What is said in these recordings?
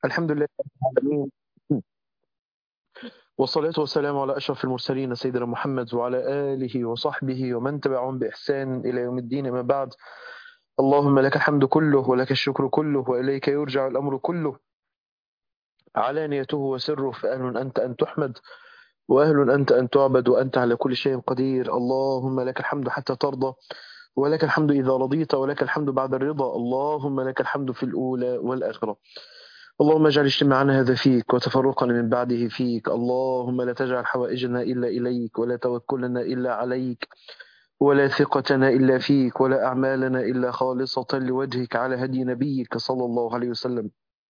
الحمد لله رب العالمين والصلاة والسلام على أشرف المرسلين سيدنا محمد وعلى آله وصحبه ومن تبعهم بإحسان إلى يوم الدين ما بعد اللهم لك الحمد كله ولك الشكر كله وإليك يرجع الأمر كله علانيته وسره فأهل أنت أن تحمد وأهل أنت أن تعبد وأنت على كل شيء قدير اللهم لك الحمد حتى ترضى ولك الحمد إذا رضيت ولك الحمد بعد الرضا اللهم لك الحمد في الأولى والآخرة اللهم اجعل اجتماعنا هذا فيك وتفرقنا من بعده فيك اللهم لا تجعل حوائجنا إلا إليك ولا توكلنا إلا عليك ولا ثقتنا إلا فيك ولا أعمالنا إلا خالصة لوجهك على هدي نبيك صلى الله عليه وسلم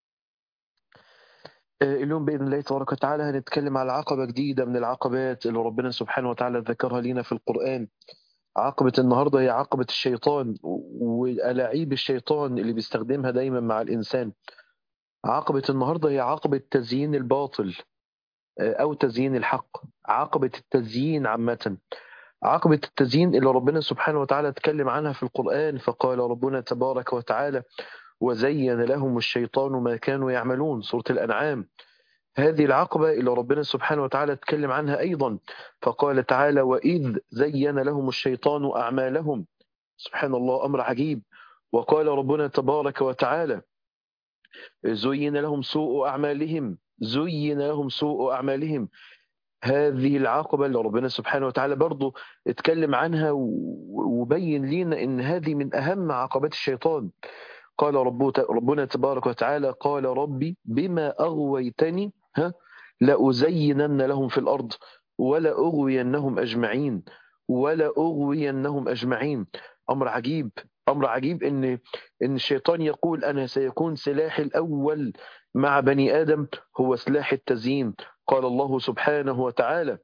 اليوم بإذن الله تبارك وتعالى هنتكلم على عقبة جديدة من العقبات اللي ربنا سبحانه وتعالى ذكرها لنا في القرآن عقبة النهاردة هي عقبة الشيطان وألاعيب الشيطان اللي بيستخدمها دايما مع الإنسان عقبة النهاردة هي عقبة تزيين الباطل أو تزيين الحق عقبة التزيين عامة عقبة التزيين اللي ربنا سبحانه وتعالى اتكلم عنها في القرآن فقال ربنا تبارك وتعالى وزين لهم الشيطان ما كانوا يعملون سورة الأنعام هذه العقبة اللي ربنا سبحانه وتعالى اتكلم عنها أيضا فقال تعالى وإذ زين لهم الشيطان أعمالهم سبحان الله أمر عجيب وقال ربنا تبارك وتعالى زين لهم سوء أعمالهم زين لهم سوء أعمالهم هذه العقبة اللي ربنا سبحانه وتعالى برضو اتكلم عنها وبين لنا ان هذه من اهم عقبات الشيطان قال ربنا تبارك وتعالى قال ربي بما اغويتني ها لأزينن لهم في الارض ولا اغوينهم اجمعين ولا اغوينهم اجمعين امر عجيب امر عجيب ان ان الشيطان يقول انا سيكون سلاحي الاول مع بني ادم هو سلاح التزيين قال الله سبحانه وتعالى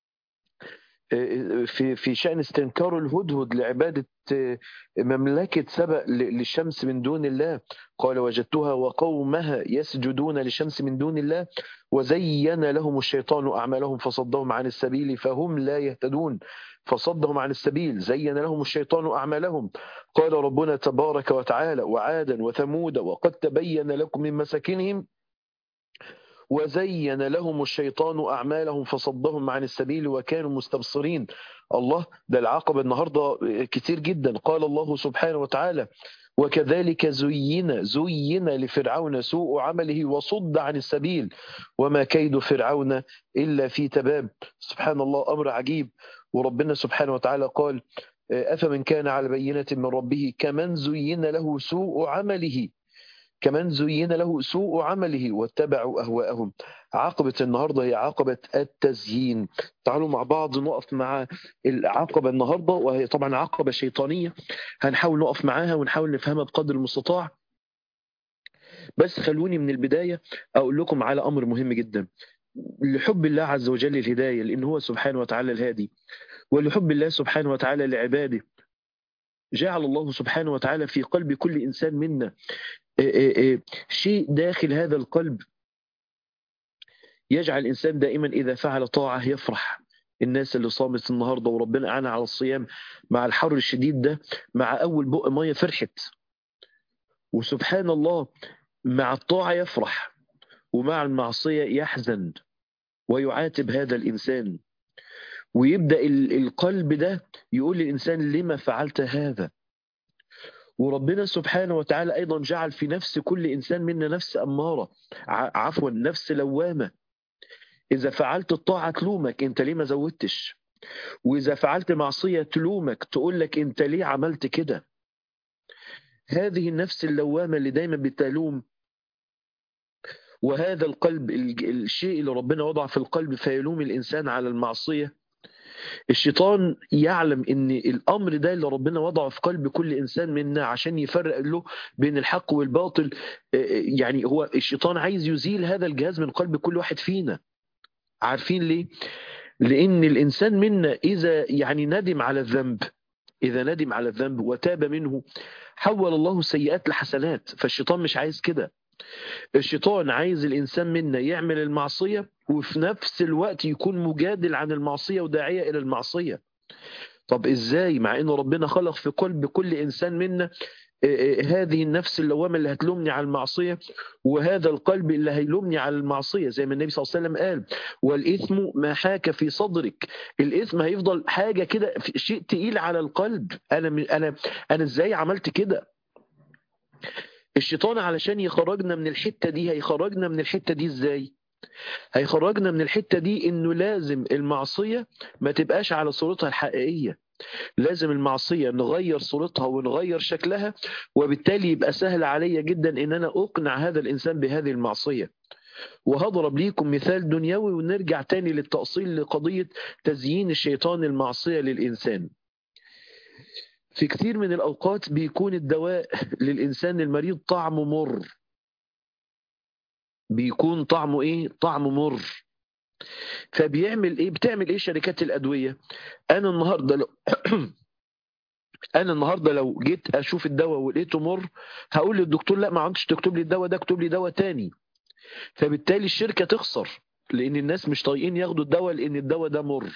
في في شأن استنكار الهدهد لعبادة مملكة سبأ للشمس من دون الله قال وجدتها وقومها يسجدون للشمس من دون الله وزين لهم الشيطان أعمالهم فصدهم عن السبيل فهم لا يهتدون فصدهم عن السبيل زين لهم الشيطان أعمالهم قال ربنا تبارك وتعالى وعادا وثمود وقد تبين لكم من مساكنهم وزين لهم الشيطان أعمالهم فصدهم عن السبيل وكانوا مستبصرين الله ده العقبة النهاردة كتير جدا قال الله سبحانه وتعالى وكذلك زين زين لفرعون سوء عمله وصد عن السبيل وما كيد فرعون إلا في تباب سبحان الله أمر عجيب وربنا سبحانه وتعالى قال أفمن كان على بينة من ربه كمن زين له سوء عمله كمان زين له سوء عمله واتبعوا أهواءهم عقبة النهاردة هي عقبة التزيين تعالوا مع بعض نقف مع العقبة النهاردة وهي طبعا عقبة شيطانية هنحاول نقف معاها ونحاول نفهمها بقدر المستطاع بس خلوني من البداية أقول لكم على أمر مهم جدا لحب الله عز وجل الهداية لأن هو سبحانه وتعالى الهادي ولحب الله سبحانه وتعالى لعباده جعل الله سبحانه وتعالى في قلب كل إنسان منا شيء داخل هذا القلب يجعل الإنسان دائما إذا فعل طاعة يفرح الناس اللي صامت النهاردة وربنا أعانى على الصيام مع الحر الشديد ده مع أول بق مية فرحت وسبحان الله مع الطاعة يفرح ومع المعصية يحزن ويعاتب هذا الإنسان ويبدأ القلب ده يقول للإنسان لما فعلت هذا وربنا سبحانه وتعالى أيضا جعل في نفس كل إنسان منا نفس أمارة عفوا نفس لوامة إذا فعلت الطاعة تلومك أنت ليه ما زودتش وإذا فعلت معصية تلومك تقول لك أنت ليه عملت كده هذه النفس اللوامة اللي دايما بتلوم وهذا القلب الشيء اللي ربنا وضع في القلب فيلوم الإنسان على المعصية الشيطان يعلم ان الامر ده اللي ربنا وضعه في قلب كل انسان منا عشان يفرق له بين الحق والباطل يعني هو الشيطان عايز يزيل هذا الجهاز من قلب كل واحد فينا عارفين ليه لان الانسان منا اذا يعني ندم على الذنب اذا ندم على الذنب وتاب منه حول الله السيئات لحسنات فالشيطان مش عايز كده الشيطان عايز الإنسان منا يعمل المعصية وفي نفس الوقت يكون مجادل عن المعصية وداعية إلى المعصية طب إزاي مع أنه ربنا خلق في قلب كل إنسان منا هذه النفس اللوامة اللي هتلومني على المعصية وهذا القلب اللي هيلومني على المعصية زي ما النبي صلى الله عليه وسلم قال والإثم ما حاك في صدرك الإثم هيفضل حاجة كده شيء تقيل على القلب أنا أنا أنا إزاي عملت كده الشيطان علشان يخرجنا من الحتة دي هيخرجنا من الحتة دي إزاي هيخرجنا من الحتة دي إنه لازم المعصية ما تبقاش على صورتها الحقيقية لازم المعصية نغير صورتها ونغير شكلها وبالتالي يبقى سهل عليا جدا ان انا اقنع هذا الانسان بهذه المعصية وهضرب ليكم مثال دنيوي ونرجع تاني للتأصيل لقضية تزيين الشيطان المعصية للإنسان في كثير من الأوقات بيكون الدواء للإنسان المريض طعمه مر بيكون طعمه إيه؟ طعمه مر فبيعمل ايه بتعمل ايه شركات الادويه انا النهارده لو انا النهارده لو جيت اشوف الدواء ولقيته مر هقول للدكتور لا ما عندكش تكتب لي الدواء ده اكتب لي دواء تاني فبالتالي الشركه تخسر لان الناس مش طايقين ياخدوا الدواء لان الدواء ده مر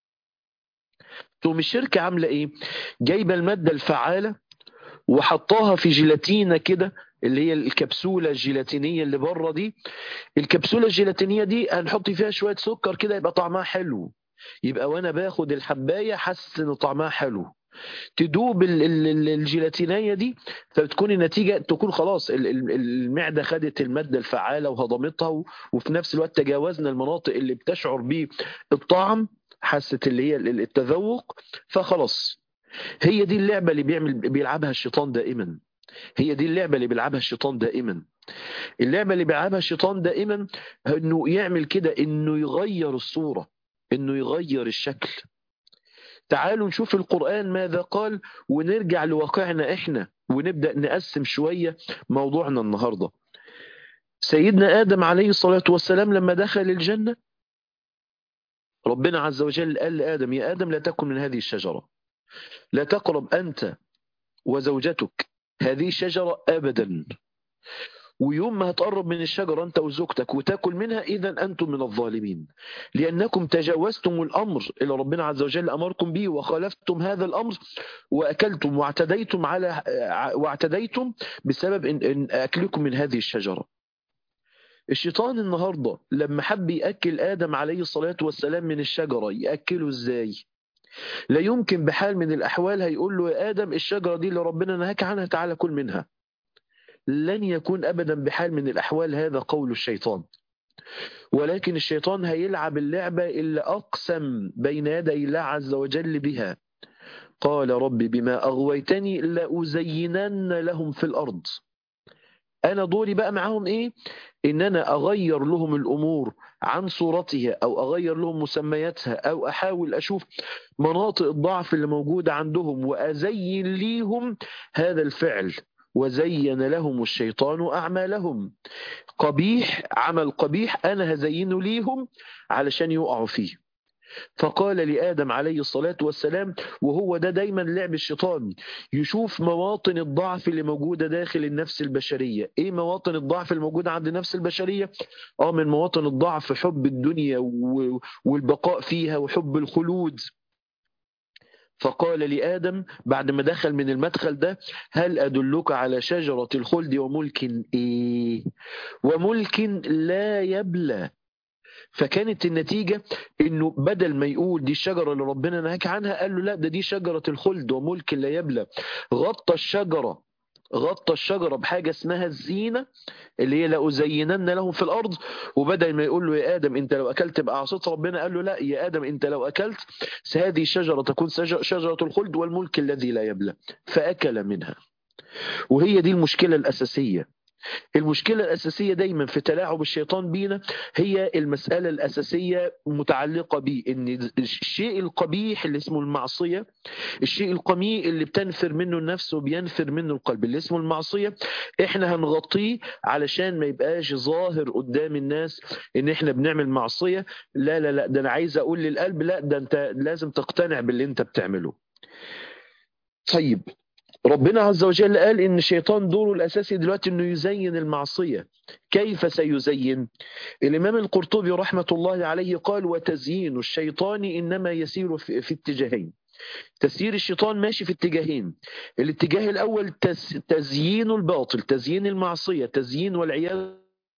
تقوم الشركه عامله ايه جايبه الماده الفعاله وحطاها في جيلاتينه كده اللي هي الكبسوله الجيلاتينيه اللي بره دي الكبسوله الجيلاتينيه دي هنحط فيها شويه سكر كده يبقى طعمها حلو يبقى وانا باخد الحبايه حاسس ان طعمها حلو تدوب الجيلاتينيه دي فبتكون النتيجه تكون خلاص المعده خدت الماده الفعاله وهضمتها وفي نفس الوقت تجاوزنا المناطق اللي بتشعر بيه الطعم حست اللي هي التذوق فخلاص هي دي اللعبه اللي بيعمل بيلعبها الشيطان دائما هي دي اللعبة اللي بيلعبها الشيطان دائما اللعبة اللي بيلعبها الشيطان دائما انه يعمل كده انه يغير الصورة انه يغير الشكل تعالوا نشوف القرآن ماذا قال ونرجع لواقعنا احنا ونبدأ نقسم شوية موضوعنا النهاردة سيدنا آدم عليه الصلاة والسلام لما دخل الجنة ربنا عز وجل قال لآدم يا آدم لا تكن من هذه الشجرة لا تقرب أنت وزوجتك هذه الشجرة أبدا ويوم ما هتقرب من الشجرة أنت وزوجتك وتاكل منها إذا أنتم من الظالمين لأنكم تجاوزتم الأمر اللي ربنا عز وجل أمركم به وخالفتم هذا الأمر وأكلتم واعتديتم على واعتديتم بسبب إن, إن أكلكم من هذه الشجرة الشيطان النهاردة لما حب يأكل آدم عليه الصلاة والسلام من الشجرة يأكله إزاي لا يمكن بحال من الأحوال هيقول له يا آدم الشجرة دي اللي ربنا نهاك عنها تعالى كل منها لن يكون أبدا بحال من الأحوال هذا قول الشيطان ولكن الشيطان هيلعب اللعبة اللي أقسم بين يدي الله عز وجل بها قال رب بما أغويتني لأزينن لهم في الأرض أنا دوري بقى معاهم إيه إن أنا أغير لهم الأمور عن صورتها أو أغير لهم مسمياتها أو أحاول أشوف مناطق الضعف اللي موجودة عندهم وأزين ليهم هذا الفعل وزين لهم الشيطان أعمالهم قبيح عمل قبيح أنا هزينه ليهم علشان يقعوا فيه فقال لآدم عليه الصلاة والسلام وهو ده دايما لعب الشيطان يشوف مواطن الضعف اللي موجودة داخل النفس البشرية ايه مواطن الضعف الموجودة عند النفس البشرية اه من مواطن الضعف حب الدنيا والبقاء فيها وحب الخلود فقال لآدم بعد ما دخل من المدخل ده هل أدلك على شجرة الخلد وملك إيه وملك لا يبلى فكانت النتيجة انه بدل ما يقول دي الشجرة اللي ربنا نهاك عنها قال له لا ده دي شجرة الخلد وملك لا يبلى غطى الشجرة غطى الشجرة بحاجة اسمها الزينة اللي هي لأزينن لهم في الأرض وبدل ما يقول له يا آدم أنت لو أكلت بقى عصيت ربنا قال له لا يا آدم أنت لو أكلت هذه الشجرة تكون شجرة الخلد والملك الذي لا يبلى فأكل منها وهي دي المشكلة الأساسية المشكلة الأساسية دايما في تلاعب الشيطان بينا هي المسألة الأساسية متعلقة بيه إن الشيء القبيح اللي اسمه المعصية الشيء القميء اللي بتنفر منه النفس وبينفر منه القلب اللي اسمه المعصية إحنا هنغطيه علشان ما يبقاش ظاهر قدام الناس إن إحنا بنعمل معصية لا لا لا ده أنا عايز أقول للقلب لا ده أنت لازم تقتنع باللي أنت بتعمله طيب ربنا عز وجل قال ان الشيطان دوره الاساسي دلوقتي انه يزين المعصيه كيف سيزين الامام القرطبي رحمه الله عليه قال وتزيين الشيطان انما يسير في, في اتجاهين تسيير الشيطان ماشي في اتجاهين الاتجاه الأول تز... تزيين الباطل تزيين المعصية تزيين والعياذ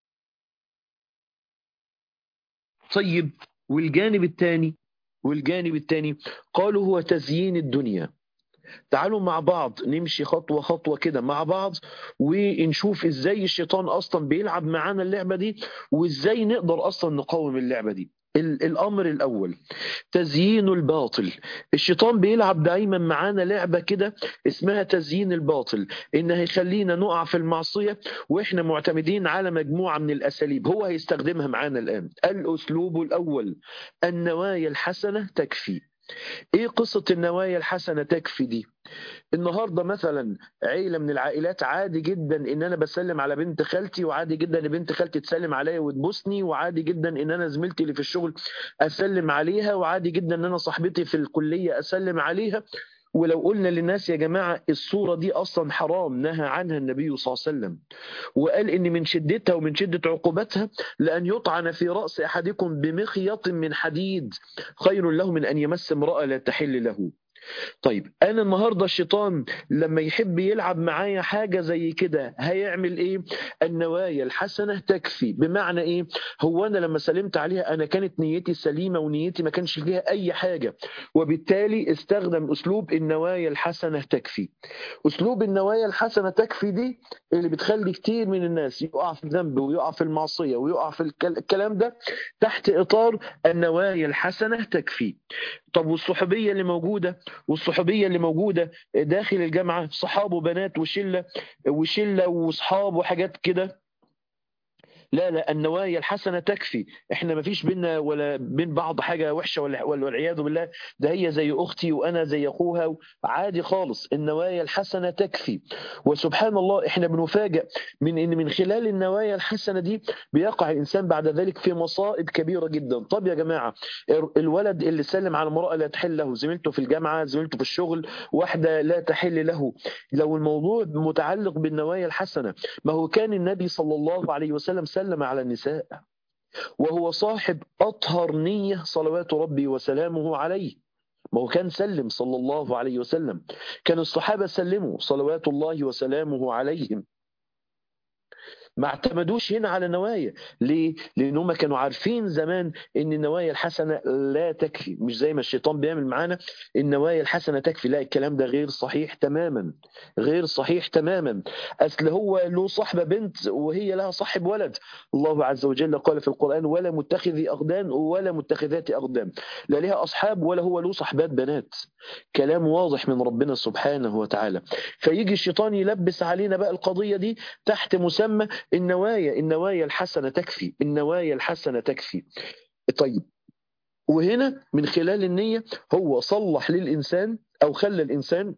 طيب والجانب الثاني والجانب الثاني قالوا هو تزيين الدنيا تعالوا مع بعض نمشي خطوة خطوة كده مع بعض ونشوف ازاي الشيطان اصلا بيلعب معانا اللعبة دي وازاي نقدر اصلا نقاوم اللعبة دي الامر الاول تزيين الباطل الشيطان بيلعب دايما معانا لعبه كده اسمها تزيين الباطل ان هيخلينا نقع في المعصيه واحنا معتمدين على مجموعه من الاساليب هو هيستخدمها معانا الان الاسلوب الاول النوايا الحسنه تكفي ايه قصه النوايا الحسنه تكفي دي النهارده مثلا عيله من العائلات عادي جدا ان انا بسلم على بنت خالتي وعادي جدا ان بنت خالتي تسلم عليا وتبوسني وعادي جدا ان انا زميلتي اللي في الشغل اسلم عليها وعادي جدا ان انا صاحبتي في الكليه اسلم عليها ولو قلنا للناس يا جماعة الصورة دي أصلا حرام نهى عنها النبي صلى الله عليه وسلم وقال إن من شدتها ومن شدة عقوبتها لأن يطعن في رأس أحدكم بمخيط من حديد خير له من أن يمس امرأة لا تحل له طيب انا النهارده الشيطان لما يحب يلعب معايا حاجه زي كده هيعمل ايه النوايا الحسنه تكفي بمعنى ايه هو انا لما سلمت عليها انا كانت نيتي سليمه ونيتي ما كانش فيها اي حاجه وبالتالي استخدم اسلوب النوايا الحسنه تكفي اسلوب النوايا الحسنه تكفي دي اللي بتخلي كتير من الناس يقع في الذنب ويقع في المعصيه ويقع في الكلام ده تحت اطار النوايا الحسنه تكفي طب والصحوبيه اللي موجوده والصحوبيه اللي موجوده داخل الجامعه صحاب وبنات وشله وشله واصحاب وحاجات كده لا لا النوايا الحسنة تكفي احنا ما فيش بينا ولا بين بعض حاجة وحشة ولا والعياذ بالله ده هي زي أختي وأنا زي أخوها عادي خالص النوايا الحسنة تكفي وسبحان الله احنا بنفاجأ من ان من خلال النوايا الحسنة دي بيقع الإنسان بعد ذلك في مصائب كبيرة جدا طب يا جماعة الولد اللي سلم على امرأة لا تحل له زميلته في الجامعة زميلته في الشغل واحدة لا تحل له لو الموضوع متعلق بالنوايا الحسنة ما هو كان النبي صلى الله عليه وسلم سلم على النساء وهو صاحب أطهر نية صلوات ربي وسلامه عليه ما هو كان سلم صلى الله عليه وسلم كان الصحابة سلموا صلوات الله وسلامه عليهم ما اعتمدوش هنا على نوايا ليه؟ لأن هم كانوا عارفين زمان ان النوايا الحسنة لا تكفي مش زي ما الشيطان بيعمل معانا النوايا الحسنة تكفي لا الكلام ده غير صحيح تماما غير صحيح تماما أصل هو له صاحبة بنت وهي لها صاحب ولد الله عز وجل قال في القرآن ولا متخذي أقدام ولا متخذات أقدام لا لها أصحاب ولا هو له صحبات بنات كلام واضح من ربنا سبحانه وتعالى فيجي الشيطان يلبس علينا بقى القضية دي تحت مسمى النوايا النوايا الحسنة تكفي النوايا الحسنة تكفي طيب وهنا من خلال النية هو صلح للإنسان أو خلى الإنسان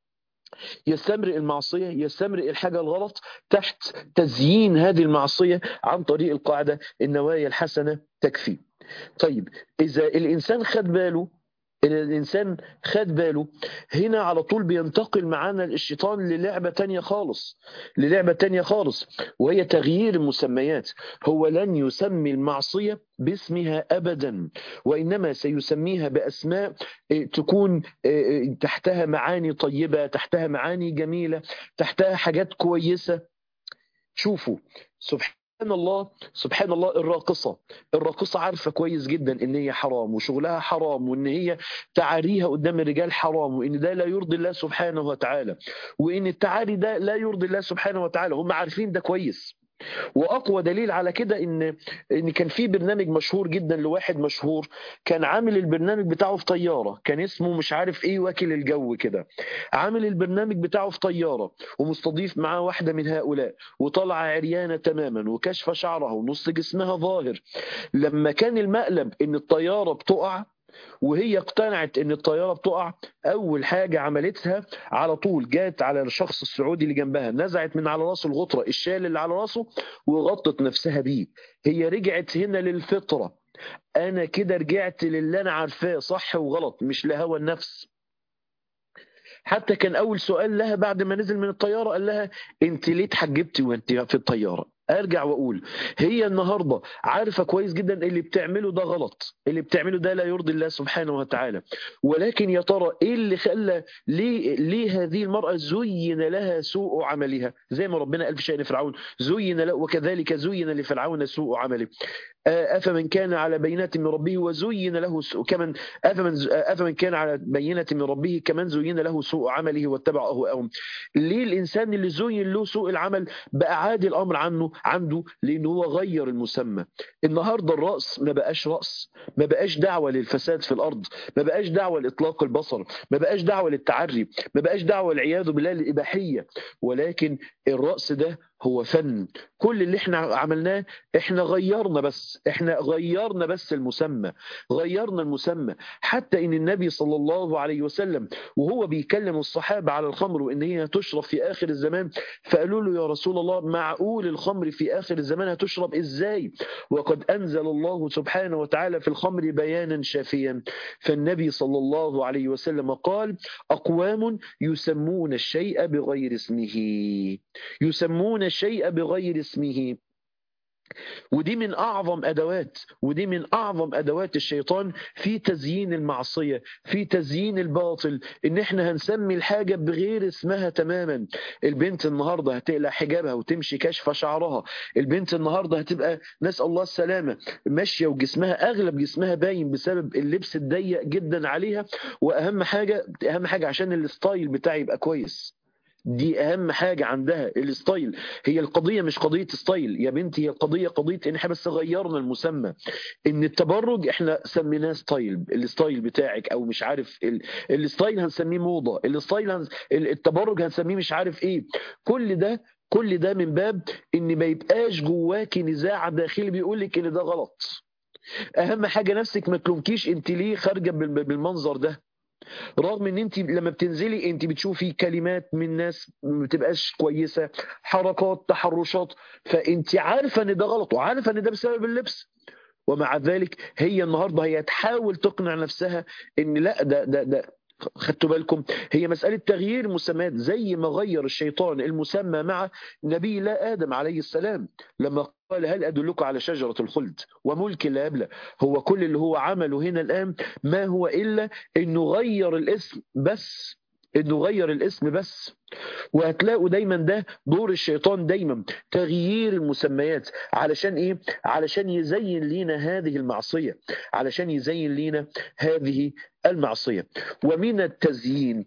يستمرئ المعصية يستمرئ الحاجة الغلط تحت تزيين هذه المعصية عن طريق القاعدة النوايا الحسنة تكفي طيب إذا الإنسان خد باله إن الإنسان خد باله هنا على طول بينتقل معانا الشيطان للعبة تانية خالص للعبة تانية خالص وهي تغيير المسميات هو لن يسمي المعصية باسمها أبدا وإنما سيسميها بأسماء تكون تحتها معاني طيبة تحتها معاني جميلة تحتها حاجات كويسة شوفوا سبحان سبحان الله سبحان الله الراقصة الراقصة عارفة كويس جدا ان هي حرام وشغلها حرام وان هي تعاريها قدام الرجال حرام وان ده لا يرضي الله سبحانه وتعالى وان التعاري ده لا يرضي الله سبحانه وتعالى هم عارفين ده كويس واقوى دليل على كده ان ان كان في برنامج مشهور جدا لواحد مشهور كان عامل البرنامج بتاعه في طياره كان اسمه مش عارف ايه واكل الجو كده عامل البرنامج بتاعه في طياره ومستضيف معاه واحده من هؤلاء وطالعه عريانه تماما وكشف شعرها ونص جسمها ظاهر لما كان المقلب ان الطياره بتقع وهي اقتنعت ان الطياره بتقع اول حاجه عملتها على طول جات على الشخص السعودي اللي جنبها نزعت من على راسه الغطره الشال اللي على راسه وغطت نفسها بيه هي رجعت هنا للفطره انا كده رجعت للي انا عارفاه صح وغلط مش لهوى النفس حتى كان اول سؤال لها بعد ما نزل من الطياره قال لها انت ليه اتحجبتي وانت في الطياره ارجع واقول هي النهارده عارفه كويس جدا اللي بتعمله ده غلط اللي بتعمله ده لا يرضي الله سبحانه وتعالى ولكن يا ترى ايه اللي خلى ليه ليه هذه المراه زين لها سوء عملها زي ما ربنا قال في شان فرعون زين له وكذلك زين لفرعون سوء عمله أفمن كان على بينة من ربه وزين له سوء كمن أفمن أفمن كان على بينة من ربه كمن زين له سوء عمله واتبع أهواءهم ليه الإنسان اللي زين له سوء العمل بقى عادي الأمر عنه عنده لأنه هو غير المسمى النهاردة الرأس ما بقاش رأس ما بقاش دعوة للفساد في الأرض ما بقاش دعوة لإطلاق البصر ما بقاش دعوة للتعري ما بقاش دعوة والعياذ بالله للإباحية ولكن الرأس ده هو فن كل اللي احنا عملناه احنا غيرنا بس احنا غيرنا بس المسمى غيرنا المسمى حتى ان النبي صلى الله عليه وسلم وهو بيكلم الصحابة على الخمر وان هي تشرب في اخر الزمان فقالوا له يا رسول الله معقول الخمر في اخر الزمان هتشرب ازاي وقد انزل الله سبحانه وتعالى في الخمر بيانا شافيا فالنبي صلى الله عليه وسلم قال اقوام يسمون الشيء بغير اسمه يسمون الشيء بغير اسمه ودي من اعظم ادوات ودي من اعظم ادوات الشيطان في تزيين المعصيه في تزيين الباطل ان احنا هنسمي الحاجه بغير اسمها تماما البنت النهارده هتقلع حجابها وتمشي كاشفه شعرها البنت النهارده هتبقى نسال الله السلامه ماشيه وجسمها اغلب جسمها باين بسبب اللبس الضيق جدا عليها واهم حاجه اهم حاجه عشان الستايل بتاعي يبقى كويس دي اهم حاجه عندها الستايل هي القضيه مش قضيه ستايل يا بنتي هي القضيه قضيه ان احنا بس غيرنا المسمى ان التبرج احنا سميناه ستايل الستايل بتاعك او مش عارف ال... الستايل هنسميه موضه الستايل هن... التبرج هنسميه مش عارف ايه كل ده كل ده من باب ان ما يبقاش جواكي نزاع داخلي بيقول لك ان ده غلط اهم حاجه نفسك ما تلومكيش انت ليه خارجه بالمنظر ده رغم ان انت لما بتنزلي انت بتشوفي كلمات من ناس ما بتبقاش كويسه حركات تحرشات فانت عارفه ان ده غلط وعارفه ان ده بسبب اللبس ومع ذلك هي النهارده هي تحاول تقنع نفسها ان لا ده ده ده خدتوا بالكم هي مسألة تغيير مسميات زي ما غير الشيطان المسمى مع نبي الله آدم عليه السلام لما قال هل أدلك على شجرة الخلد وملك لا يبلى هو كل اللي هو عمله هنا الآن ما هو إلا أنه غير الاسم بس انه غير الاسم بس وهتلاقوا دايما ده دور الشيطان دايما تغيير المسميات علشان ايه علشان يزين لينا هذه المعصيه علشان يزين لينا هذه المعصيه ومن التزيين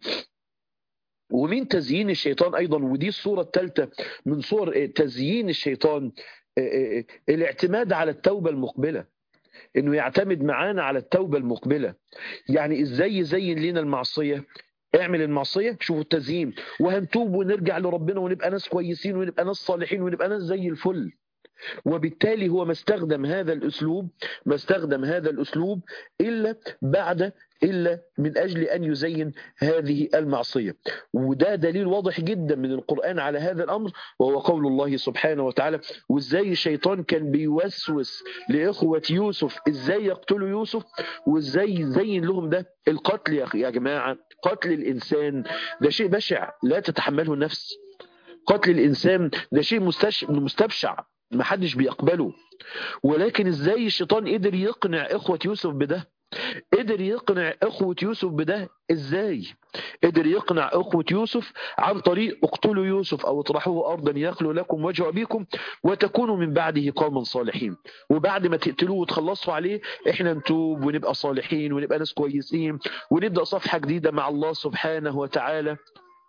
ومن تزيين الشيطان ايضا ودي الصوره الثالثه من صور تزيين الشيطان الاعتماد على التوبه المقبله انه يعتمد معانا على التوبه المقبله يعني ازاي يزين لنا المعصيه اعمل المعصيه شوفوا التزيين وهنتوب ونرجع لربنا ونبقى ناس كويسين ونبقى ناس صالحين ونبقى ناس زي الفل وبالتالي هو ما استخدم هذا الاسلوب ما استخدم هذا الاسلوب الا بعد الا من اجل ان يزين هذه المعصيه وده دليل واضح جدا من القران على هذا الامر وهو قول الله سبحانه وتعالى وازاي الشيطان كان بيوسوس لاخوه يوسف ازاي يقتلوا يوسف وازاي يزين لهم ده القتل يا يا جماعه قتل الانسان ده شيء بشع لا تتحمله النفس قتل الانسان ده شيء مستبشع ما حدش بيقبله ولكن ازاي الشيطان قدر يقنع اخوة يوسف بده قدر يقنع اخوة يوسف بده ازاي قدر يقنع اخوة يوسف عن طريق اقتلوا يوسف او اطرحوه ارضا يخلو لكم وجه ابيكم وتكونوا من بعده قوما صالحين وبعد ما تقتلوه وتخلصوا عليه احنا نتوب ونبقى صالحين ونبقى ناس كويسين ونبدا صفحة جديدة مع الله سبحانه وتعالى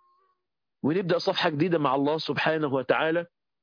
ونبدا صفحة جديدة مع الله سبحانه وتعالى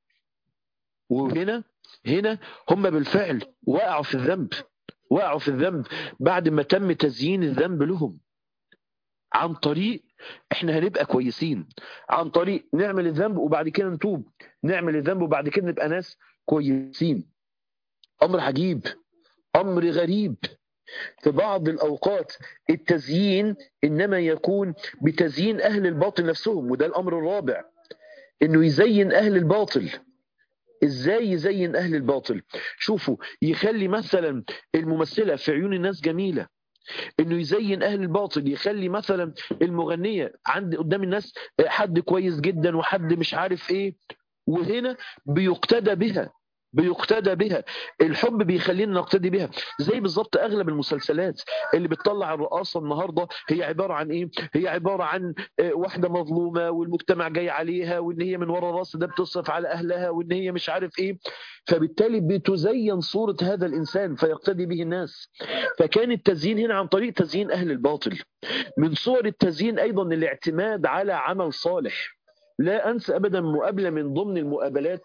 وهنا هنا هم بالفعل وقعوا في الذنب وقعوا في الذنب بعد ما تم تزيين الذنب لهم عن طريق احنا هنبقى كويسين عن طريق نعمل الذنب وبعد كده نتوب نعمل الذنب وبعد كده نبقى ناس كويسين امر عجيب امر غريب في بعض الاوقات التزيين انما يكون بتزيين اهل الباطل نفسهم وده الامر الرابع انه يزين اهل الباطل ازاي يزين اهل الباطل شوفوا يخلي مثلا الممثله في عيون الناس جميله انه يزين اهل الباطل يخلي مثلا المغنيه عند قدام الناس حد كويس جدا وحد مش عارف ايه وهنا بيقتدى بها بيقتدى بها الحب بيخلينا نقتدي بها زي بالظبط اغلب المسلسلات اللي بتطلع الرقاصه النهارده هي عباره عن ايه هي عباره عن واحده مظلومه والمجتمع جاي عليها وان هي من ورا راس ده بتصرف على اهلها وان هي مش عارف ايه فبالتالي بتزين صوره هذا الانسان فيقتدي به الناس فكان التزيين هنا عن طريق تزيين اهل الباطل من صور التزيين ايضا الاعتماد على عمل صالح لا انسى ابدا مقابله من ضمن المقابلات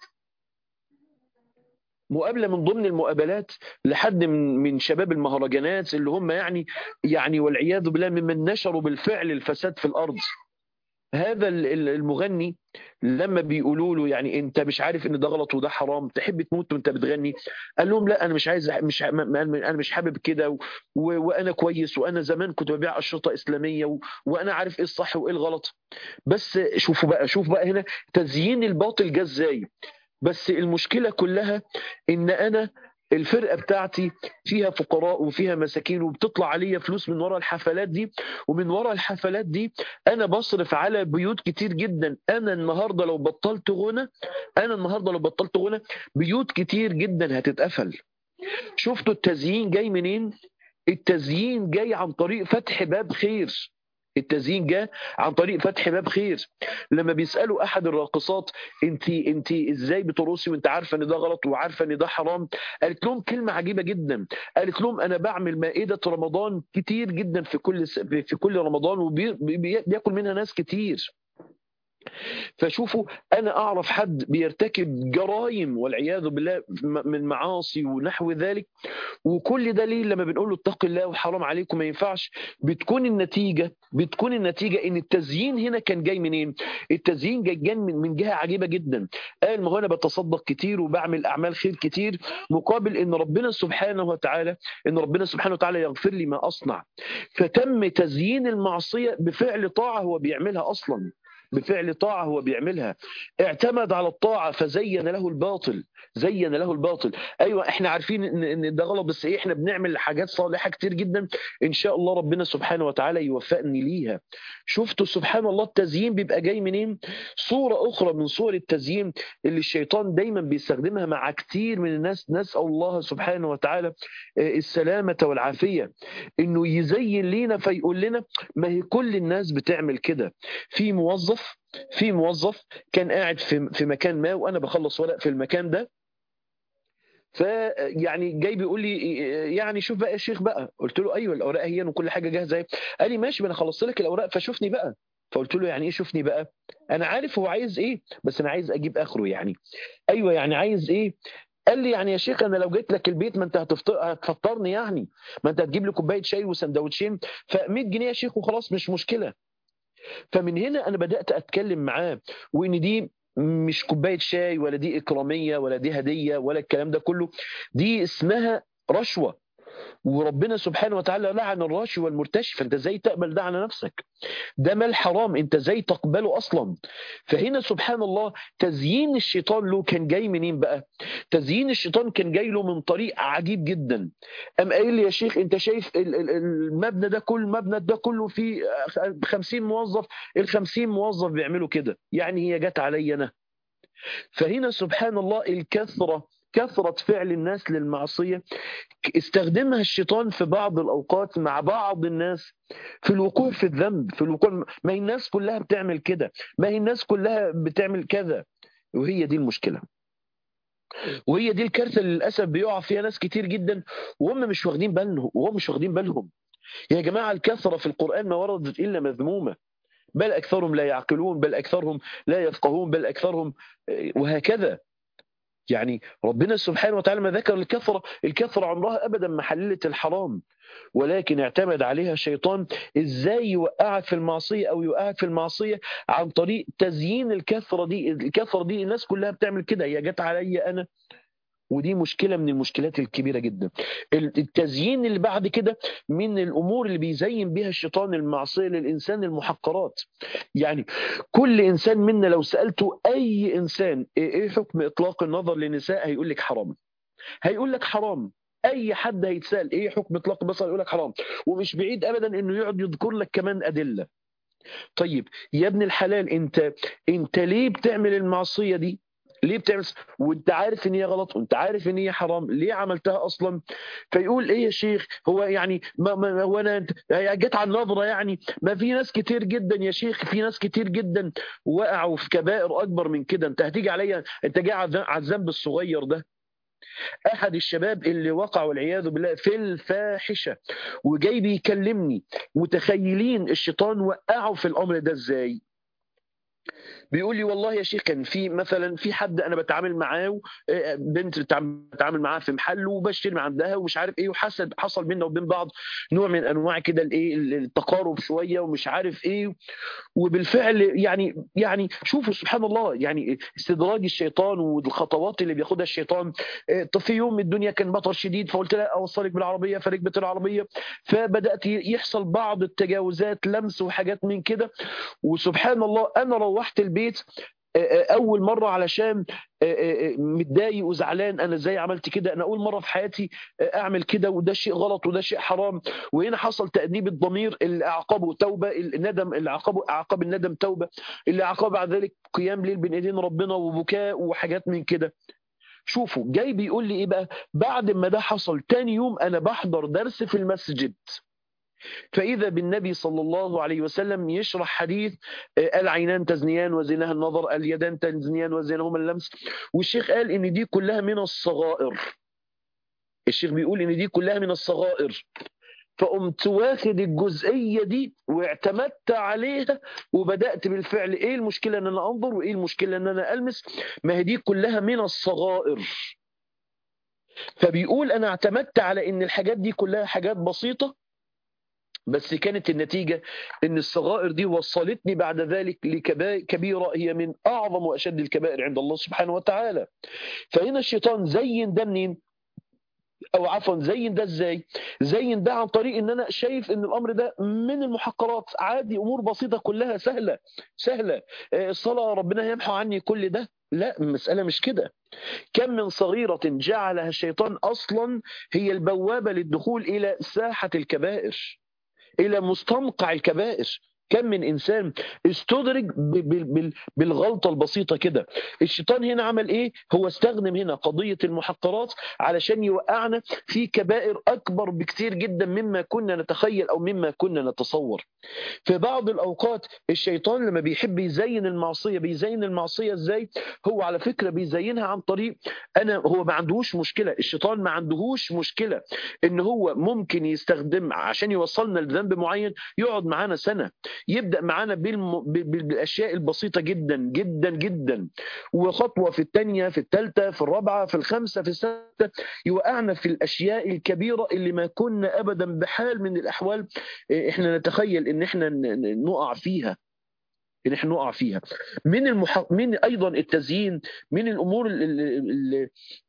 مقابله من ضمن المقابلات لحد من من شباب المهرجانات اللي هم يعني يعني والعياذ بالله ممن نشروا بالفعل الفساد في الارض هذا المغني لما بيقولوا له يعني انت مش عارف ان ده غلط وده حرام تحب تموت وانت بتغني قال لهم لا انا مش عايز مش انا مش حابب كده و... وانا كويس وانا زمان كنت ببيع اشرطه اسلاميه و... وانا عارف ايه الصح وايه الغلط بس شوفوا بقى شوف بقى هنا تزيين الباطل جه ازاي بس المشكله كلها ان انا الفرقه بتاعتي فيها فقراء وفيها مساكين وبتطلع عليا فلوس من ورا الحفلات دي ومن ورا الحفلات دي انا بصرف على بيوت كتير جدا انا النهارده لو بطلت غنى انا النهارده لو بطلت غنى بيوت كتير جدا هتتقفل شفتوا التزيين جاي منين التزيين جاي عن طريق فتح باب خير التزيين جاء عن طريق فتح باب خير لما بيسالوا احد الراقصات انت انت ازاي بترقصي وانت عارفه ان ده غلط وعارفه ان ده حرام قالت لهم كلمه عجيبه جدا قالت لهم انا بعمل مائده رمضان كتير جدا في كل في كل رمضان وبياكل منها ناس كتير فشوفوا انا اعرف حد بيرتكب جرائم والعياذ بالله من معاصي ونحو ذلك وكل ده ليه لما بنقول له اتق الله وحرام عليكم ما ينفعش بتكون النتيجه بتكون النتيجه ان التزيين هنا كان جاي منين؟ التزيين جاي من من جهه عجيبه جدا قال ما هو انا بتصدق كتير وبعمل اعمال خير كتير مقابل ان ربنا سبحانه وتعالى ان ربنا سبحانه وتعالى يغفر لي ما اصنع فتم تزيين المعصيه بفعل طاعه هو بيعملها اصلا بفعل طاعة هو بيعملها اعتمد على الطاعة فزين له الباطل زين له الباطل ايوه احنا عارفين ان ده غلط بس ايه احنا بنعمل حاجات صالحة كتير جدا ان شاء الله ربنا سبحانه وتعالى يوفقني ليها شفتوا سبحان الله التزيين بيبقى جاي منين صورة اخرى من صور التزيين اللي الشيطان دايما بيستخدمها مع كتير من الناس نسأل الله سبحانه وتعالى السلامة والعافية انه يزين لينا فيقول لنا ما هي كل الناس بتعمل كده في موظف في موظف كان قاعد في في مكان ما وانا بخلص ورق في المكان ده فيعني جاي بيقول لي يعني شوف بقى يا شيخ بقى قلت له ايوه الاوراق هي وكل حاجه جاهزه قال لي ماشي ما انا خلصت لك الاوراق فشوفني بقى فقلت له يعني ايه شوفني بقى انا عارف هو عايز ايه بس انا عايز اجيب اخره يعني ايوه يعني عايز ايه قال لي يعني يا شيخ انا لو جيت لك البيت ما انت هتفطرني يعني ما انت هتجيب لي كوبايه شاي وسندوتشين ف 100 جنيه يا شيخ وخلاص مش مشكله فمن هنا انا بدات اتكلم معاه وان دي مش كوبايه شاي ولا دي اكراميه ولا دي هديه ولا الكلام ده كله دي اسمها رشوه وربنا سبحانه وتعالى لعن الراشي والمرتشي فانت ازاي تقبل ده على نفسك ده مال حرام انت ازاي تقبله اصلا فهنا سبحان الله تزيين الشيطان له كان جاي منين بقى تزيين الشيطان كان جاي له من طريق عجيب جدا ام قايل لي يا شيخ انت شايف المبنى ده كل مبنى ده كله فيه 50 موظف ال 50 موظف بيعملوا كده يعني هي جت عليا انا فهنا سبحان الله الكثره كثرة فعل الناس للمعصية استخدمها الشيطان في بعض الأوقات مع بعض الناس في الوقوع في الذنب في الوقوع ما هي الناس كلها بتعمل كده ما هي الناس كلها بتعمل كذا وهي دي المشكلة وهي دي الكارثة اللي للأسف بيقع فيها ناس كتير جدا وهم مش واخدين بالهم وهم مش واخدين بالهم يا جماعة الكثرة في القرآن ما وردت إلا مذمومة بل أكثرهم لا يعقلون بل أكثرهم لا يفقهون بل أكثرهم وهكذا يعني ربنا سبحانه وتعالى ما ذكر الكثرة الكثرة عمرها أبدا ما حللت الحرام ولكن اعتمد عليها الشيطان ازاي يوقعك في المعصية او يوقعك في المعصية عن طريق تزيين الكثرة دي الكثرة دي الناس كلها بتعمل كده هي جت عليا انا ودي مشكله من المشكلات الكبيره جدا التزيين اللي بعد كده من الامور اللي بيزين بها الشيطان المعصيه للانسان المحقرات يعني كل انسان منا لو سالته اي انسان ايه حكم اطلاق النظر للنساء هيقول لك حرام هيقول لك حرام اي حد هيتسال ايه حكم اطلاق البصر يقول لك حرام ومش بعيد ابدا انه يقعد يذكر لك كمان ادله طيب يا ابن الحلال انت انت ليه بتعمل المعصيه دي ليه بتعمل وانت عارف ان هي غلط وانت عارف ان هي حرام ليه عملتها اصلا فيقول ايه يا شيخ هو يعني ما, ما هو انا جت على النظره يعني ما في ناس كتير جدا يا شيخ في ناس كتير جدا وقعوا في كبائر اكبر من كده انت هتيجي عليا انت جاي على الذنب الصغير ده احد الشباب اللي وقع والعياذ بالله في الفاحشه وجاي بيكلمني متخيلين الشيطان وقعه في الامر ده ازاي بيقول لي والله يا شيخ كان في مثلا في حد انا بتعامل معاه بنت بتعامل معاها في محل وبشتري من عندها ومش عارف ايه وحصل حصل بينا وبين بعض نوع من انواع كده الايه التقارب شويه ومش عارف ايه وبالفعل يعني يعني شوفوا سبحان الله يعني استدراج الشيطان والخطوات اللي بياخدها الشيطان في يوم الدنيا كان مطر شديد فقلت لها اوصلك بالعربيه فركبت العربيه فبدات يحصل بعض التجاوزات لمس وحاجات من كده وسبحان الله انا روحت البيت اول مره علشان متضايق وزعلان انا ازاي عملت كده انا اول مره في حياتي اعمل كده وده شيء غلط وده شيء حرام وهنا حصل تاديب الضمير اللي اعقبه توبه الندم اللي عقبه اعقب الندم توبه اللي عقب بعد ذلك قيام ليل بين ايدين ربنا وبكاء وحاجات من كده شوفوا جاي بيقول لي ايه بقى بعد ما ده حصل تاني يوم انا بحضر درس في المسجد فإذا بالنبي صلى الله عليه وسلم يشرح حديث العينان تزنيان وزناها النظر اليدان تزنيان وزناهما اللمس والشيخ قال إن دي كلها من الصغائر الشيخ بيقول إن دي كلها من الصغائر فقمت واخد الجزئية دي واعتمدت عليها وبدأت بالفعل إيه المشكلة أن أنا أنظر وإيه المشكلة أن أنا ألمس ما هي دي كلها من الصغائر فبيقول أنا اعتمدت على أن الحاجات دي كلها حاجات بسيطة بس كانت النتيجة ان الصغائر دي وصلتني بعد ذلك لكبيرة هي من اعظم واشد الكبائر عند الله سبحانه وتعالى فهنا الشيطان زين ده منين او عفوا زين ده ازاي زين ده عن طريق ان انا شايف ان الامر ده من المحقرات عادي امور بسيطه كلها سهله سهله الصلاه ربنا يمحو عني كل ده لا المسألة مش كده كم من صغيرة جعلها الشيطان أصلا هي البوابة للدخول إلى ساحة الكبائر الى مستنقع الكبائر كم من انسان استدرج بالغلطه البسيطه كده الشيطان هنا عمل ايه هو استخدم هنا قضيه المحقرات علشان يوقعنا في كبائر اكبر بكثير جدا مما كنا نتخيل او مما كنا نتصور في بعض الاوقات الشيطان لما بيحب يزين المعصيه بيزين المعصيه ازاي هو على فكره بيزينها عن طريق انا هو ما عندهوش مشكله الشيطان ما عندهوش مشكله ان هو ممكن يستخدم عشان يوصلنا لذنب معين يقعد معانا سنه يبدا معانا بالم... بالاشياء البسيطه جدا جدا جدا وخطوه في الثانيه في الثالثه في الرابعه في الخامسه في السادسه يوقعنا في الاشياء الكبيره اللي ما كنا ابدا بحال من الاحوال احنا نتخيل ان احنا نقع فيها ان احنا نقع فيها من المح... من ايضا التزيين من الامور اللي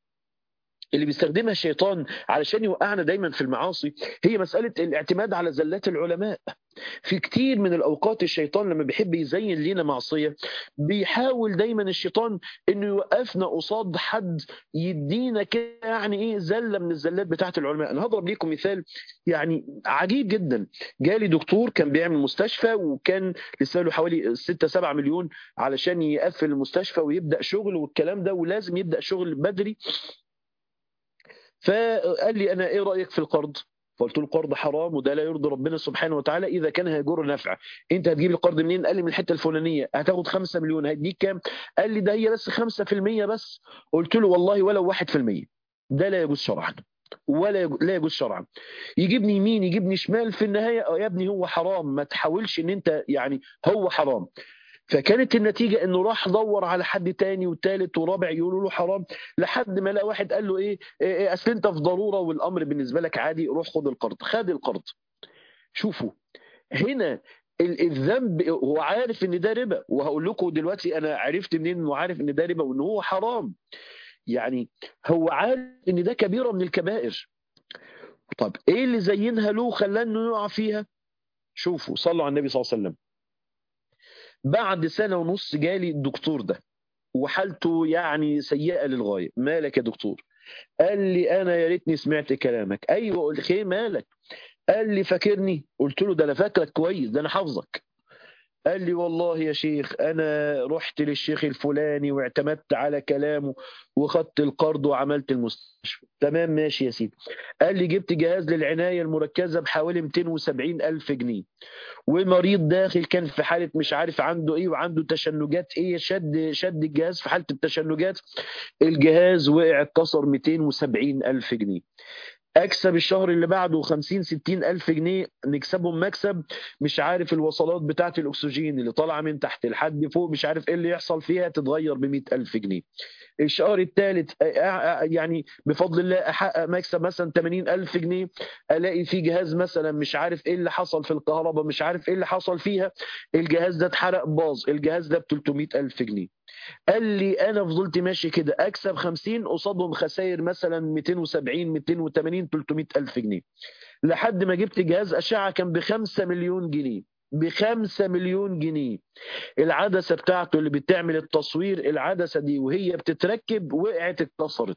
اللي بيستخدمها الشيطان علشان يوقعنا دايما في المعاصي هي مسألة الاعتماد على زلات العلماء في كتير من الأوقات الشيطان لما بيحب يزين لنا معصية بيحاول دايما الشيطان انه يوقفنا قصاد حد يدينا كده يعني ايه زلة من الزلات بتاعة العلماء انا هضرب لكم مثال يعني عجيب جدا جالي دكتور كان بيعمل مستشفى وكان لسه له حوالي 6 7 مليون علشان يقفل المستشفى ويبدأ شغل والكلام ده ولازم يبدأ شغل بدري فقال لي انا ايه رايك في القرض فقلت له القرض حرام وده لا يرضي ربنا سبحانه وتعالى اذا كان هيجر نفع انت هتجيب القرض منين قال لي من الحته الفلانيه هتاخد 5 مليون هيديك كام قال لي ده هي بس 5% بس قلت له والله ولو 1% ده لا يجوز شرعا ولا لا يجوز شرعا يجيبني يمين يجيبني شمال في النهايه يا ابني هو حرام ما تحاولش ان انت يعني هو حرام فكانت النتيجة انه راح دور على حد تاني وتالت ورابع يقولوا له حرام لحد ما لقى واحد قال له ايه, إيه اصل انت في ضرورة والامر بالنسبة لك عادي روح خد القرض خد القرض شوفوا هنا الذنب هو عارف ان ده ربا وهقول لكم دلوقتي انا عرفت منين انه عارف ان ده ربا وان هو حرام يعني هو عارف ان ده كبيرة من الكبائر طب ايه اللي زينها له خلاه انه يقع فيها شوفوا صلوا على النبي صلى الله عليه وسلم بعد سنة ونص جالي الدكتور ده وحالته يعني سيئة للغاية مالك يا دكتور قال لي أنا يا ريتني سمعت كلامك أيوة قلت خير مالك قال لي فاكرني قلت له ده أنا فاكرك كويس ده أنا حافظك قال لي والله يا شيخ انا رحت للشيخ الفلاني واعتمدت على كلامه وخدت القرض وعملت المستشفى تمام ماشي يا سيدي قال لي جبت جهاز للعنايه المركزه بحوالي 270 الف جنيه ومريض داخل كان في حاله مش عارف عنده ايه وعنده تشنجات ايه شد شد الجهاز في حاله التشنجات الجهاز وقع اتكسر 270 الف جنيه اكسب الشهر اللي بعده 50 60 الف جنيه نكسبهم مكسب مش عارف الوصلات بتاعه الاكسجين اللي طالعه من تحت لحد فوق مش عارف ايه اللي يحصل فيها تتغير ب 100 الف جنيه الشهر الثالث يعني بفضل الله احقق مكسب مثلا 80 الف جنيه الاقي في جهاز مثلا مش عارف ايه اللي حصل في الكهرباء مش عارف ايه اللي حصل فيها الجهاز ده اتحرق باظ الجهاز ده ب 300 الف جنيه قال لي انا فضلت ماشي كده اكسب 50 قصادهم خسائر مثلا 270 280 300 الف جنيه لحد ما جبت جهاز اشعه كان ب 5 مليون جنيه بخمسة مليون جنيه العدسة بتاعته اللي بتعمل التصوير العدسة دي وهي بتتركب وقعت اتكسرت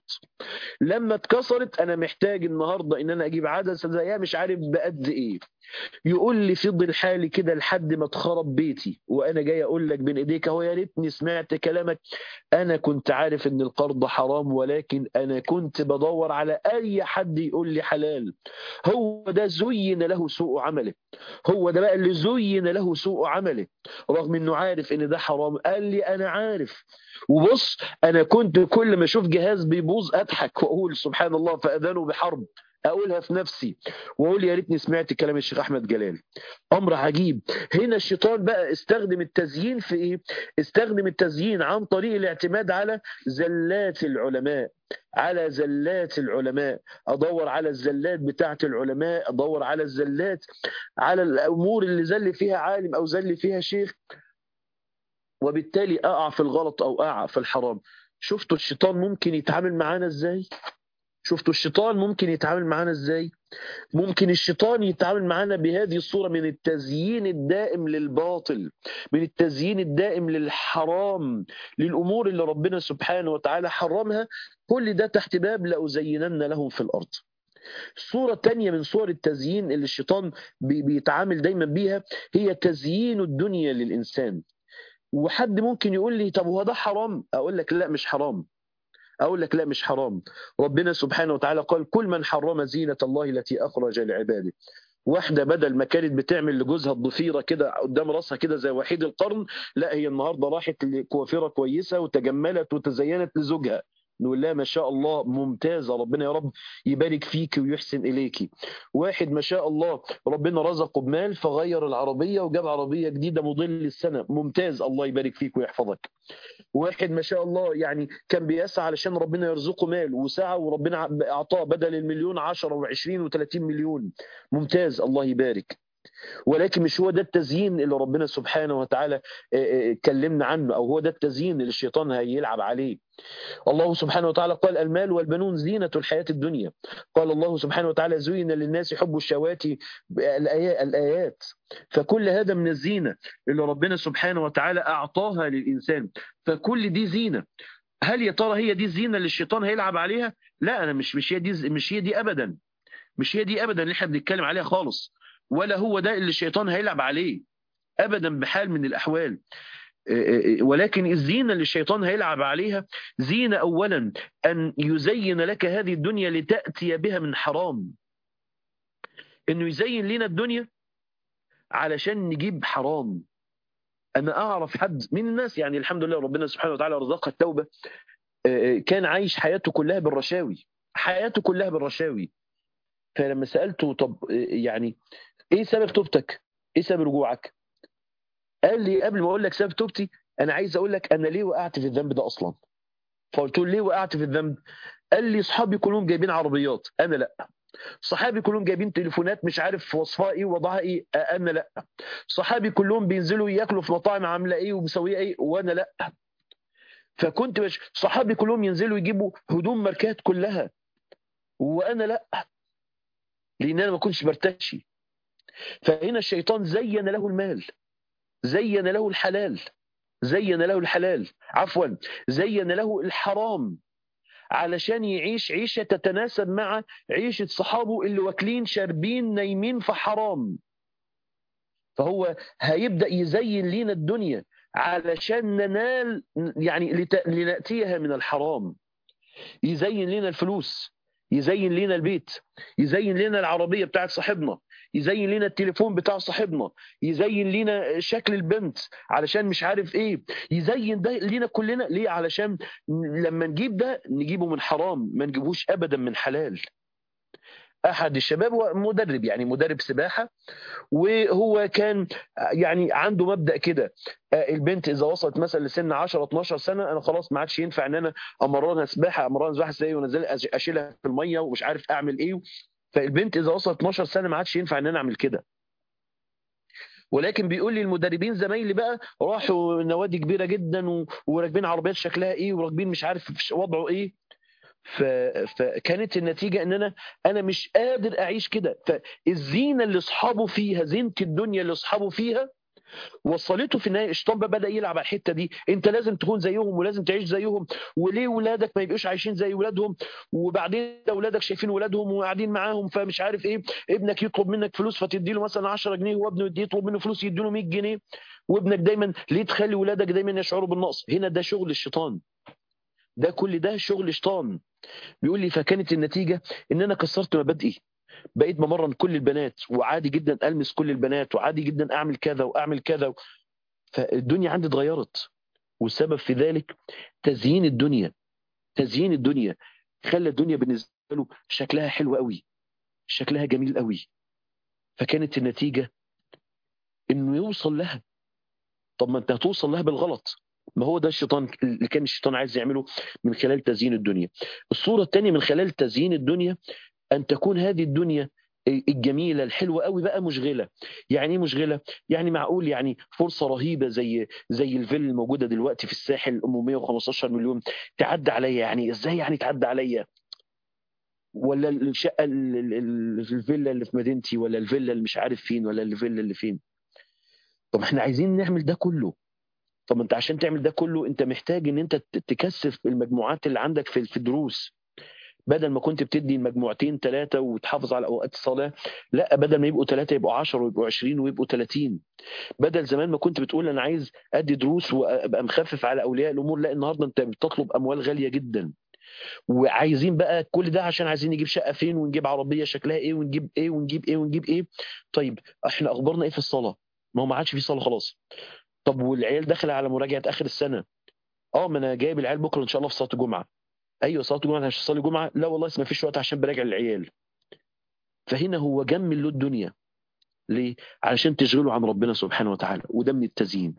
لما اتكسرت انا محتاج النهاردة ان انا اجيب عدسة زيها مش عارف بقد ايه يقول لي فضل حالي كده لحد ما اتخرب بيتي وانا جاي اقول لك بين ايديك اهو يا ريتني سمعت كلامك انا كنت عارف ان القرض حرام ولكن انا كنت بدور على اي حد يقول لي حلال هو ده زين له سوء عمله هو ده بقى اللي زين له سوء عمله رغم انه عارف ان ده حرام قال لي انا عارف وبص انا كنت كل ما اشوف جهاز بيبوظ اضحك واقول سبحان الله فاذانوا بحرب اقولها في نفسي واقول يا ريتني سمعت كلام الشيخ احمد جلال امر عجيب هنا الشيطان بقى استخدم التزيين في ايه استخدم التزيين عن طريق الاعتماد على زلات العلماء على زلات العلماء ادور على الزلات بتاعه العلماء ادور على الزلات على الامور اللي زل فيها عالم او زل فيها شيخ وبالتالي اقع في الغلط او اقع في الحرام شفتوا الشيطان ممكن يتعامل معانا ازاي شفتوا الشيطان ممكن يتعامل معانا ازاي ممكن الشيطان يتعامل معانا بهذه الصورة من التزيين الدائم للباطل من التزيين الدائم للحرام للأمور اللي ربنا سبحانه وتعالى حرمها كل ده تحت باب لأزينن لهم في الأرض صورة تانية من صور التزيين اللي الشيطان بيتعامل دايما بيها هي تزيين الدنيا للإنسان وحد ممكن يقول لي طب هو ده حرام أقول لك لا مش حرام أقول لك لا مش حرام ربنا سبحانه وتعالى قال كل من حرم زينة الله التي أخرج لعباده واحدة بدل ما كانت بتعمل لجوزها الضفيرة كده قدام راسها كده زي وحيد القرن لا هي النهاردة راحت لكوافرة كويسة وتجملت وتزينت لزوجها نقول لها ما شاء الله ممتازة ربنا يا رب يبارك فيك ويحسن إليك واحد ما شاء الله ربنا رزقه بمال فغير العربية وجاب عربية جديدة موديل السنة ممتاز الله يبارك فيك ويحفظك واحد ما شاء الله يعني كان بيسعى علشان ربنا يرزقه مال وسعى وربنا أعطاه بدل المليون 10 و20 و30 مليون ممتاز الله يبارك ولكن مش هو ده التزيين اللي ربنا سبحانه وتعالى اتكلمنا عنه او هو ده التزيين اللي الشيطان هيلعب عليه الله سبحانه وتعالى قال المال والبنون زينة الحياة الدنيا قال الله سبحانه وتعالى زين للناس حب الشهوات الآيات فكل هذا من الزينة اللي ربنا سبحانه وتعالى أعطاها للإنسان فكل دي زينة هل يا ترى هي دي الزينة اللي الشيطان هيلعب عليها لا أنا مش مش هي دي مش هي دي أبدا مش هي دي أبدا اللي احنا بنتكلم عليها خالص ولا هو ده اللي الشيطان هيلعب عليه ابدا بحال من الاحوال ولكن الزينه اللي الشيطان هيلعب عليها زينه اولا ان يزين لك هذه الدنيا لتاتي بها من حرام انه يزين لنا الدنيا علشان نجيب حرام انا اعرف حد من الناس يعني الحمد لله ربنا سبحانه وتعالى رزقها التوبه كان عايش حياته كلها بالرشاوي حياته كلها بالرشاوي فلما سالته طب يعني ايه سبب توبتك ايه سبب رجوعك قال لي قبل ما اقول لك سبب توبتي انا عايز اقول لك انا ليه وقعت في الذنب ده اصلا فقلت له ليه وقعت في الذنب قال لي اصحابي كلهم جايبين عربيات انا لا صحابي كلهم جايبين تليفونات مش عارف وصفها ايه ووضعها ايه انا لا صحابي كلهم بينزلوا ياكلوا في مطاعم عامله ايه ومسويه ايه وانا لا فكنت مش صحابي كلهم ينزلوا يجيبوا هدوم ماركات كلها وانا لا لان انا ما كنتش برتشي فهنا الشيطان زين له المال زين له الحلال زين له الحلال عفوا زين له الحرام علشان يعيش عيشة تتناسب مع عيشة صحابه اللي واكلين شاربين نايمين في حرام فهو هيبدا يزين لينا الدنيا علشان ننال يعني لت- لناتيها من الحرام يزين لنا الفلوس يزين لنا البيت يزين لنا العربيه بتاعت صاحبنا يزين لنا التليفون بتاع صاحبنا يزين لنا شكل البنت علشان مش عارف ايه يزين ده لينا كلنا ليه علشان لما نجيب ده نجيبه من حرام ما نجيبوش ابدا من حلال احد الشباب هو مدرب يعني مدرب سباحه وهو كان يعني عنده مبدا كده البنت اذا وصلت مثلا لسن 10 12 سنه انا خلاص ما عادش ينفع ان انا امرنها سباحه امرنها سباحه ازاي وانزل اشيلها في الميه ومش عارف اعمل ايه فالبنت اذا وصلت 12 سنه ما عادش ينفع ان انا اعمل كده ولكن بيقول لي المدربين زمايلي بقى راحوا نوادي كبيره جدا و- وراكبين عربيات شكلها ايه وراكبين مش عارف وضعه ايه ف... فكانت النتيجه ان انا انا مش قادر اعيش كده فالزينه اللي اصحابه فيها زينه الدنيا اللي اصحابه فيها وصلته في النهايه الشيطان بقى بدا يلعب على الحته دي انت لازم تكون زيهم ولازم تعيش زيهم وليه ولادك ما يبقوش عايشين زي ولادهم وبعدين اولادك شايفين ولادهم وقاعدين معاهم فمش عارف ايه ابنك يطلب منك فلوس فتدي له مثلا 10 جنيه وابنه يدي- يطلب منه فلوس يدي له 100 جنيه وابنك دايما ليه تخلي ولادك دايما يشعروا بالنقص هنا ده شغل الشيطان ده كل ده شغل شيطان بيقول لي فكانت النتيجه ان انا كسرت مبادئي بقيت بمرن كل البنات وعادي جدا المس كل البنات وعادي جدا اعمل كذا واعمل كذا فالدنيا عندي اتغيرت والسبب في ذلك تزيين الدنيا تزيين الدنيا خلى الدنيا بالنسبه له شكلها حلو قوي شكلها جميل قوي فكانت النتيجه انه يوصل لها طب ما انت هتوصل لها بالغلط ما هو ده الشيطان اللي كان الشيطان عايز يعمله من خلال تزيين الدنيا الصوره الثانيه من خلال تزيين الدنيا ان تكون هذه الدنيا الجميله الحلوه قوي بقى مشغله يعني ايه مشغله يعني معقول يعني فرصه رهيبه زي زي الفيلا الموجوده دلوقتي في الساحل ام 115 مليون تعدي عليا يعني ازاي يعني تعدي عليا ولا الشقه ال- ال- ال- الفيلا اللي في مدينتي ولا الفيلا اللي مش عارف فين ولا الفيلا اللي فين طب احنا عايزين نعمل ده كله طب انت عشان تعمل ده كله انت محتاج ان انت ت- تكثف المجموعات اللي عندك في في الدروس بدل ما كنت بتدي مجموعتين ثلاثه وتحافظ على اوقات الصلاه لا بدل ما يبقوا ثلاثه يبقوا 10 ويبقوا 20 ويبقوا 30 بدل زمان ما كنت بتقول انا عايز ادي دروس وابقى مخفف على اولياء الامور لا النهارده انت بتطلب اموال غاليه جدا وعايزين بقى كل ده عشان عايزين نجيب شقه فين ونجيب عربيه شكلها ايه ونجيب ايه ونجيب ايه ونجيب ايه طيب احنا اخبارنا ايه في الصلاه ما هو ما عادش في صلاه خلاص طب والعيال داخله على مراجعه اخر السنه اه ما انا جايب العيال بكره ان شاء الله في صلاه الجمعه ايوه صلاه الجمعه أنا مش هصلي جمعه لا والله ما فيش وقت عشان براجع العيال فهنا هو جمل له الدنيا ليه علشان تشغله عن ربنا سبحانه وتعالى وده من التزيين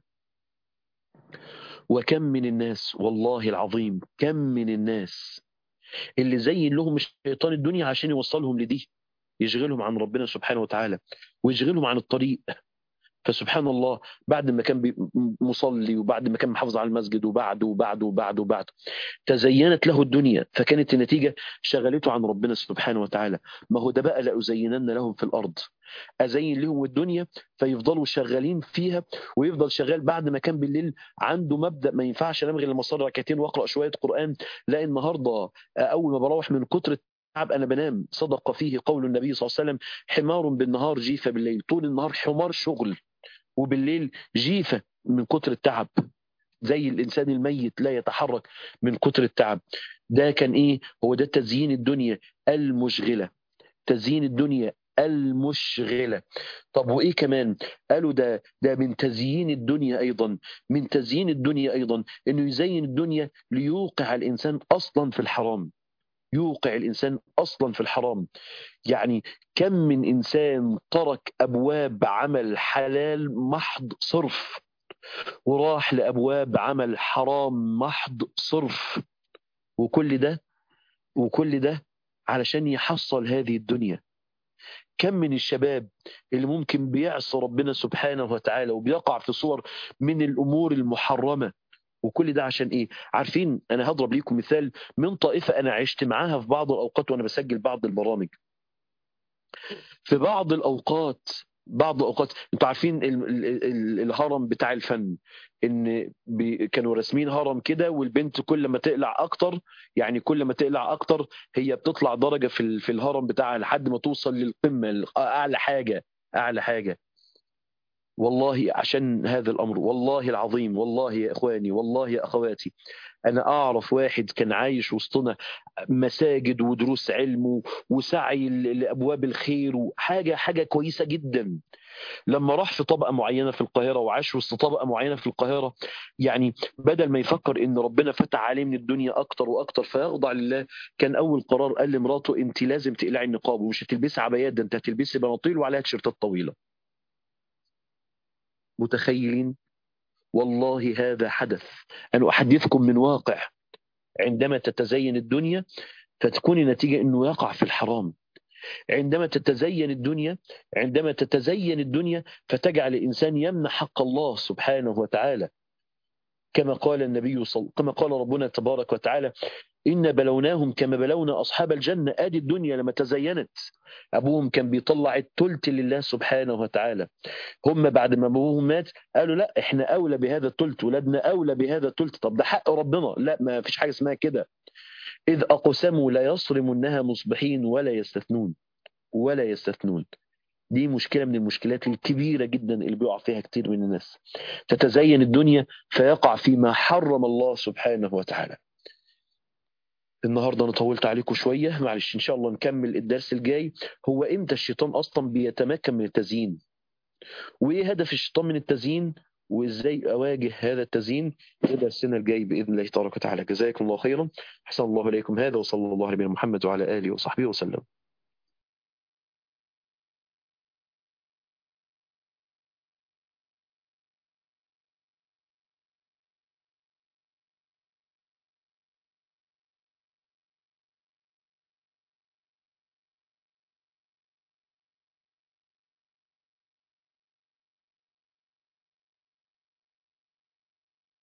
وكم من الناس والله العظيم كم من الناس اللي زين لهم الشيطان الدنيا عشان يوصلهم لدي يشغلهم عن ربنا سبحانه وتعالى ويشغلهم عن الطريق فسبحان الله بعد ما كان بي- مصلي وبعد ما كان محافظ على المسجد وبعد وبعد وبعد وبعد تزينت له الدنيا فكانت النتيجة شغلته عن ربنا سبحانه وتعالى ما هو ده بقى لأزينن لهم في الأرض أزين لهم الدنيا فيفضلوا شغالين فيها ويفضل شغال بعد ما كان بالليل عنده مبدأ ما ينفعش انام غير لما اصلي ركعتين واقرا شويه قران لا النهارده اول ما بروح من كتر التعب انا بنام صدق فيه قول النبي صلى الله عليه وسلم حمار بالنهار جيفه بالليل طول النهار حمار شغل وبالليل جيفه من كتر التعب زي الانسان الميت لا يتحرك من كتر التعب ده كان ايه هو ده تزيين الدنيا المشغله تزيين الدنيا المشغله طب وايه كمان قالوا ده ده من تزيين الدنيا ايضا من تزيين الدنيا ايضا انه يزين الدنيا ليوقع الانسان اصلا في الحرام يوقع الانسان اصلا في الحرام يعني كم من انسان ترك ابواب عمل حلال محض صرف وراح لابواب عمل حرام محض صرف وكل ده وكل ده علشان يحصل هذه الدنيا كم من الشباب اللي ممكن بيعصي ربنا سبحانه وتعالى وبيقع في صور من الامور المحرمه وكل ده عشان ايه عارفين انا هضرب ليكم مثال من طائفه انا عشت معاها في بعض الاوقات وانا بسجل بعض البرامج في بعض الاوقات بعض الاوقات انتوا عارفين ال ال ال الهرم بتاع الفن ان بي كانوا راسمين هرم كده والبنت كل ما تقلع اكتر يعني كل ما تقلع اكتر هي بتطلع درجه في ال- في الهرم بتاعها لحد ما توصل للقمه اعلى حاجه اعلى حاجه والله عشان هذا الأمر والله العظيم والله يا إخواني والله يا أخواتي أنا أعرف واحد كان عايش وسطنا مساجد ودروس علم وسعي لأبواب الخير وحاجة حاجة كويسة جدا لما راح في طبقة معينة في القاهرة وعاش وسط طبقة معينة في القاهرة يعني بدل ما يفكر إن ربنا فتح عليه من الدنيا أكتر وأكتر فيخضع لله كان أول قرار قال لمراته أنت لازم تقلعي النقاب ومش هتلبسي عبايات ده أنت هتلبسي بناطيل وعليها تيشيرتات طويلة متخيلين والله هذا حدث أنا أحدثكم من واقع عندما تتزين الدنيا فتكون النتيجة أنه يقع في الحرام عندما تتزين الدنيا عندما تتزين الدنيا فتجعل الإنسان يمنع حق الله سبحانه وتعالى كما قال النبي صل... كما قال ربنا تبارك وتعالى إن بلوناهم كما بلونا أصحاب الجنة آدي الدنيا لما تزينت أبوهم كان بيطلع التلت لله سبحانه وتعالى هم بعد ما أبوهم مات قالوا لا إحنا أولى بهذا التلت ولادنا أولى بهذا التلت طب ده حق ربنا لا ما فيش حاجة اسمها كده إذ أقسموا لا يصرمنها مصبحين ولا يستثنون ولا يستثنون دي مشكلة من المشكلات الكبيرة جدا اللي بيقع فيها كتير من الناس تتزين الدنيا فيقع فيما حرم الله سبحانه وتعالى النهارده انا طولت عليكم شويه معلش ان شاء الله نكمل الدرس الجاي هو امتى الشيطان اصلا بيتمكن من التزيين وايه هدف الشيطان من التزيين وازاي اواجه هذا التزيين في درسنا الجاي باذن الله تبارك وتعالى جزاكم الله خيرا احسن الله اليكم هذا وصلى الله على نبينا محمد وعلى اله وصحبه وسلم